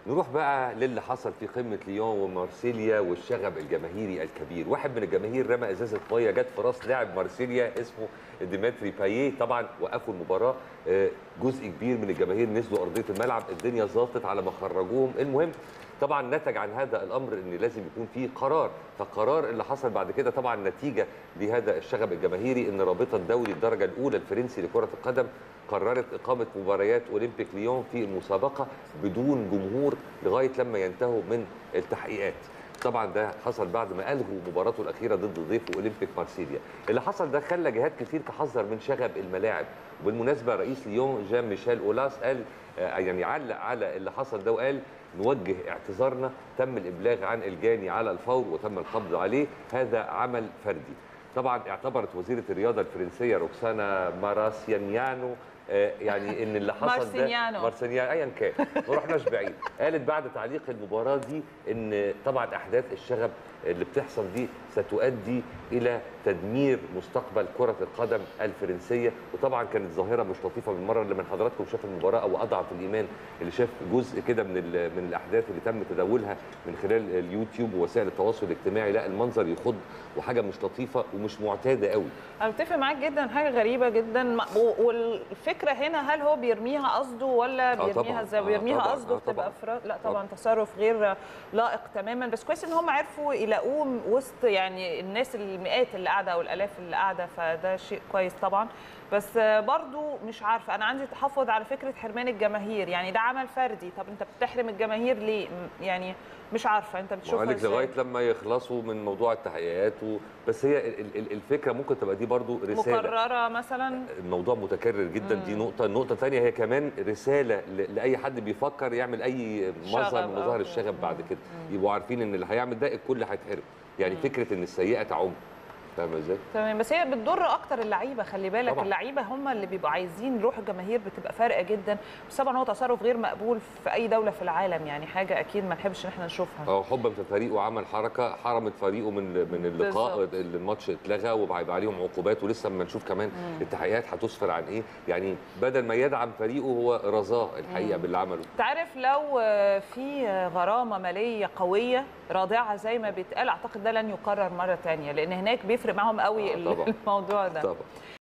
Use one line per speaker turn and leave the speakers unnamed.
نروح بقى للي حصل في قمه ليون ومارسيليا والشغب الجماهيري الكبير واحد من الجماهير رمى ازازه ميه جت في راس لاعب مارسيليا اسمه ديمتري باييه طبعا وقفوا المباراه آه، جزء كبير من الجماهير نزلوا ارضيه الملعب الدنيا ظبطت على ما خرجوهم المهم طبعا نتج عن هذا الامر ان لازم يكون في قرار فالقرار اللي حصل بعد كده طبعا نتيجه لهذا الشغب الجماهيري ان رابطه الدوري الدرجه الاولى الفرنسي لكره القدم قررت اقامه مباريات اولمبيك ليون في المسابقه بدون جمهور لغايه لما ينتهوا من التحقيقات طبعا ده حصل بعد ما الغوا مباراته الاخيره ضد ضيف اولمبيك مارسيليا اللي حصل ده خلى جهات كتير تحذر من شغب الملاعب وبالمناسبه رئيس ليون جان ميشيل اولاس قال آه، يعني علق على اللي حصل ده وقال نوجه اعتذارنا تم الابلاغ عن الجاني على الفور وتم القبض عليه هذا عمل فردي طبعا اعتبرت وزيره الرياضه الفرنسيه روكسانا ماراسيانيانو آه، يعني ان اللي حصل ده
مارسينيانو.
مارسينيانو ايا كان ما رحناش بعيد قالت بعد تعليق المباراه دي ان طبعا احداث الشغب اللي بتحصل دي ستؤدي الى تدمير مستقبل كره القدم الفرنسيه وطبعا كانت ظاهره مش لطيفه بالمره اللي من حضراتكم شاف المباراه او اضعف الايمان اللي شاف جزء كده من ال- من الاحداث اللي تم تداولها من خلال اليوتيوب ووسائل التواصل الاجتماعي لا المنظر يخض وحاجه مش لطيفه ومش معتاده قوي
انا بتفق معاك جدا حاجه غريبه جدا ما- و- والفكره هنا هل هو بيرميها قصده ولا
طبعاً.
بيرميها ازاي
آه
بيرميها
طبعاً.
قصده
آه
بتبقى
طبعاً.
افراد لا طبعا
طبعاً.
تصرف غير لائق تماما بس كويس ان هم عرفوا يلاقوه وسط يعني الناس المئات اللي قاعده او الالاف اللي قاعده فده شيء كويس طبعا بس برضو مش عارفه انا عندي تحفظ على فكره حرمان الجماهير يعني ده عمل فردي طب انت بتحرم الجماهير ليه م- يعني مش عارفه انت بتشوفها
وقال لك
ازاي
لغايه لما يخلصوا من موضوع التحقيقات و... بس هي ال- ال- الفكره ممكن تبقى دي برضو رساله
مكرره مثلا
الموضوع متكرر جدا دي نقطة، النقطة الثانية هي كمان رسالة ل- لأي حد بيفكر يعمل أي مظهر
شغب
من
أو
مظاهر
كده.
الشغب بعد كده، يبقوا عارفين إن اللي هيعمل ده الكل هيتحرم، يعني فكرة إن السيئة تعم، فاهمة إزاي؟
تمام بس هي بتضر اكتر اللعيبه خلي بالك
طبعاً.
اللعيبه هم اللي بيبقوا عايزين روح الجماهير بتبقى فارقه جدا بس طبعا هو تصرف غير مقبول في اي دوله في العالم يعني حاجه اكيد ما نحبش ان احنا نشوفها
أو حبا في الفريق وعمل حركة حرمت فريقه من من اللقاء
بالظبط.
الماتش اتلغى وهيبقى عليهم عقوبات ولسه اما نشوف كمان التحقيقات هتسفر عن إيه، يعني بدل ما يدعم فريقه هو رضاه الحقيقة باللي عمله.
تعرف لو آه، في آه، غرامه ماليه قويه رادعه زي ما بيتقال اعتقد ده لن يكرر مره تانية لان هناك بيفرق معاهم قوي
آه، طبعاً.
الموضوع ده
طبعا